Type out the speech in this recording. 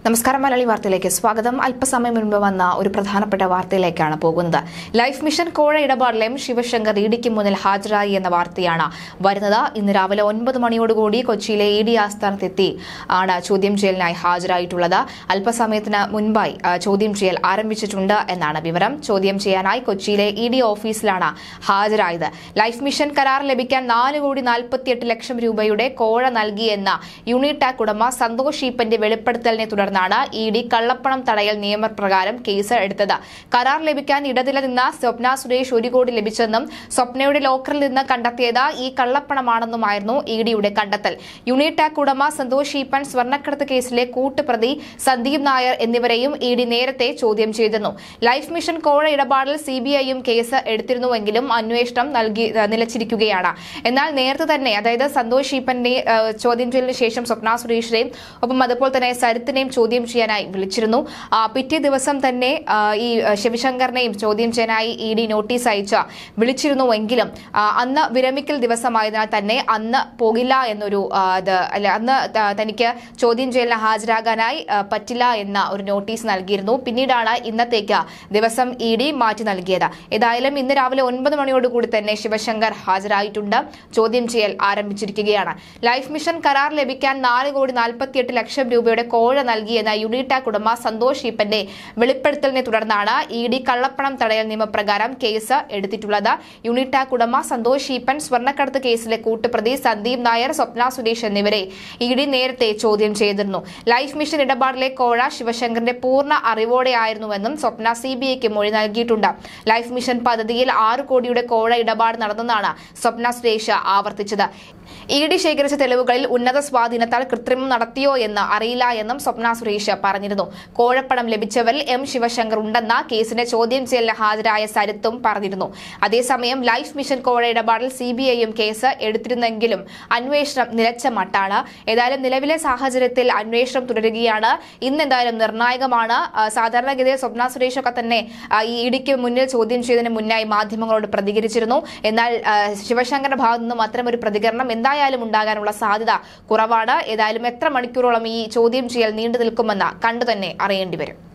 നമസ്കാരം മലയാളി വാർത്തയിലേക്ക് സ്വാഗതം അല്പസമയം മുൻപ് വന്ന ഒരു പ്രധാനപ്പെട്ട വാർത്തയിലേക്കാണ് പോകുന്നത് ലൈഫ് മിഷൻ കോഴ ഇടപാടിൽ എം ശിവശങ്കർ ഇഡിക്ക് മുന്നിൽ ഹാജരായി എന്ന വാർത്തയാണ് വരുന്നത് ഇന്ന് രാവിലെ ഒൻപത് മണിയോടുകൂടി കൊച്ചിയിലെ ഇ ഡി ആസ്ഥാനത്തെത്തി ആണ് ചോദ്യം ചെയ്യലിനായി ഹാജരായിട്ടുള്ളത് അല്പസമയത്തിന് മുൻപായി ആ, ചോദ്യം ചെയ്യൽ ആരംഭിച്ചിട്ടുണ്ട് എന്നാണ് വിവരം ചോദ്യം ചെയ്യാനായി കൊച്ചിയിലെ ഇ ഡി ഓഫീസിലാണ് ഹാജരായത് ലൈഫ് മിഷൻ കരാർ ലഭിക്കാൻ നാല് കോടി നാൽപ്പത്തിയെട്ട് ലക്ഷം രൂപയുടെ കോഴ നൽകിയെന്ന യൂണിടാക് ഉടമ സന്തോഷ് ഈപ്പന്റെ വെളിപ്പെടുത്തലിനെ തുടർന്നാണ് ഇ ഡി കള്ളപ്പണം തടയൽ നിയമപ്രകാരം കേസ് എടുത്തത് കരാർ ലഭിക്കാൻ ഇടനില നിന്ന സ്വപ്ന സുരേഷ് ഒരു കോടി ലഭിച്ചെന്നും സ്വപ്നയുടെ ലോക്കറിൽ നിന്ന് കണ്ടെത്തിയത് ഈ കള്ളപ്പണമാണെന്നുമായിരുന്നു ഇ ഡിയുടെ കണ്ടെത്തൽ യൂണിടാക് ഉടമ സന്തോഷ് ഈപ്പൻ സ്വർണ്ണക്കടത്ത് കേസിലെ കൂട്ടുപ്രതി സന്ദീപ് നായർ എന്നിവരെയും ഇ ഡി നേരത്തെ ചോദ്യം ചെയ്തിരുന്നു ലൈഫ് മിഷൻ കോഴ ഇടപാടിൽ സി ബി ഐയും കേസ് എടുത്തിരുന്നുവെങ്കിലും അന്വേഷണം നൽകി ഏഹ് നിലച്ചിരിക്കുകയാണ് എന്നാൽ നേരത്തെ തന്നെ അതായത് സന്തോഷ് ഈപ്പന്റെ ഏഹ് ചോദ്യം ചെയ്യലിന് ശേഷം സ്വപ്ന സുരേഷിനെയും ഒപ്പം അതുപോലെ തന്നെ സരിത്തിനെയും ചോദ്യം ചെയ്യാനായി വിളിച്ചിരുന്നു ആ, പിറ്റേ ദിവസം തന്നെ ആ, ഈ ഏഹ് ശിവശങ്കറിനെയും ചോദ്യം ചെയ്യാനായി ഇ ഡി നോട്ടീസ് അയച്ച വിളിച്ചിരുന്നുവെങ്കിലും ആ, അന്ന് വിരമിക്കൽ ദിവസമായതിനാൽ തന്നെ അന്ന് പോകില്ല എന്നൊരു ആ, ഇത് അല്ല അന്ന് ത- തനിക്ക് ചോദ്യം ചെയ്യലിന് ഹാജരാകാനായി ആ, പറ്റില്ല എന്ന ഒരു നോട്ടീസ് നൽകിയിരുന്നു പിന്നീടാണ് ഇന്നത്തേക്ക് ദിവസം ഇ ഡി മാറ്റി നൽകിയത് ഏതായാലും ഇന്ന് രാവിലെ ഒൻപത് മണിയോടുകൂടി തന്നെ ശിവശങ്കർ ഹാജരായിട്ടുണ്ട് ചോദ്യം ചെയ്യൽ ആരംഭിച്ചിരിക്കുകയാണ് ലൈഫ് മിഷൻ കരാർ ലഭിക്കാൻ നാല് കോടി നാൽപ്പത്തിയെട്ട് ലക്ഷം രൂപയുടെ കോഴ നൽകിയെന്ന യുണിടാക് ഉടമ സന്തോഷ് ഈപ്പന്റെ വെളിപ്പെടുത്തലിനെ തുടർന്നാണ് ഇ ഡി കള്ളപ്പണം തടയൽ നിയമപ്രകാരം കേസ് എടുത്തിട്ടുള്ളത് യൂണിടാക് ഉടമ സന്തോഷ് ഈപ്പൻ സ്വർണ്ണക്കടത്ത് കേസിലെ കൂട്ടുപ്രതി സന്ദീപ് നായർ സ്വപ്ന സുരേഷ് എന്നിവരെ ഇ ഡി നേരത്തെ ചോദ്യം ചെയ്തിരുന്നു ലൈഫ് മിഷൻ ഇടപാടിലെ കോഴ ശിവശങ്കറിന്റെ പൂർണ്ണ അറിവോടെയായിരുന്നുവെന്നും സ്വപ്ന സി ബി ഐക്ക് മൊഴി നൽകിയിട്ടുണ്ട് ലൈഫ് മിഷൻ പദ്ധതിയിൽ ആറ് കോടിയുടെ കോഴ ഇടപാട് നടന്നെന്നാണ് സ്വപ്ന സുരേഷ് ആവർത്തിച്ചത് ഇ ഡി ശേഖരിച്ച തെളിവുകളിൽ ഉന്നത സ്വാധീനത്താൽ കൃത്രിമം നടത്തിയോ എന്ന് അറിയില്ല എന്നും സ്വപ്ന സുരേഷ് പറഞ്ഞിരുന്നു കോഴപ്പണം ലഭിച്ചവരിൽ എം ശിവശങ്കർ ഉണ്ടെന്ന കേസിന്റെ ചോദ്യം ചെയ്യലിന് ഹാജരായ സരിത്തും പറഞ്ഞിരുന്നു അതേസമയം ലൈഫ് മിഷൻ കോഴ ഇടപാടിൽ സി ബി ഐയും കേസ് എടുത്തിരുന്നെങ്കിലും അന്വേഷണം നിലച്ച മട്ടാണ് ഏതായാലും നിലവിലെ സാഹചര്യത്തിൽ അന്വേഷണം തുടരുകയാണ് ഇന്ന് എന്തായാലും നിർണായകമാണ് ആ, സാധാരണഗതിയിൽ സ്വപ്ന സുരേഷ് ഒക്കെ തന്നെ ആ, ഈ ഇടിക്ക് മുന്നിൽ ചോദ്യം ചെയ്തതിന് മുന്നായി മാധ്യമങ്ങളോട് പ്രതികരിച്ചിരുന്നു എന്നാൽ ആ, ശിവശങ്കറിന്റെ ഭാഗത്തു നിന്നും അത്തരമൊരു പ്രതികരണം എന്തായാലും ഉണ്ടാകാനുള്ള സാധ്യത കുറവാണ് ഏതായാലും എത്ര മണിക്കൂറോളം ഈ ചോദ്യം ചെയ്യൽ നീണ്ടു നിൽക്കുമെന്ന് കണ്ടു തന്നെ അറിയേണ്ടി വരും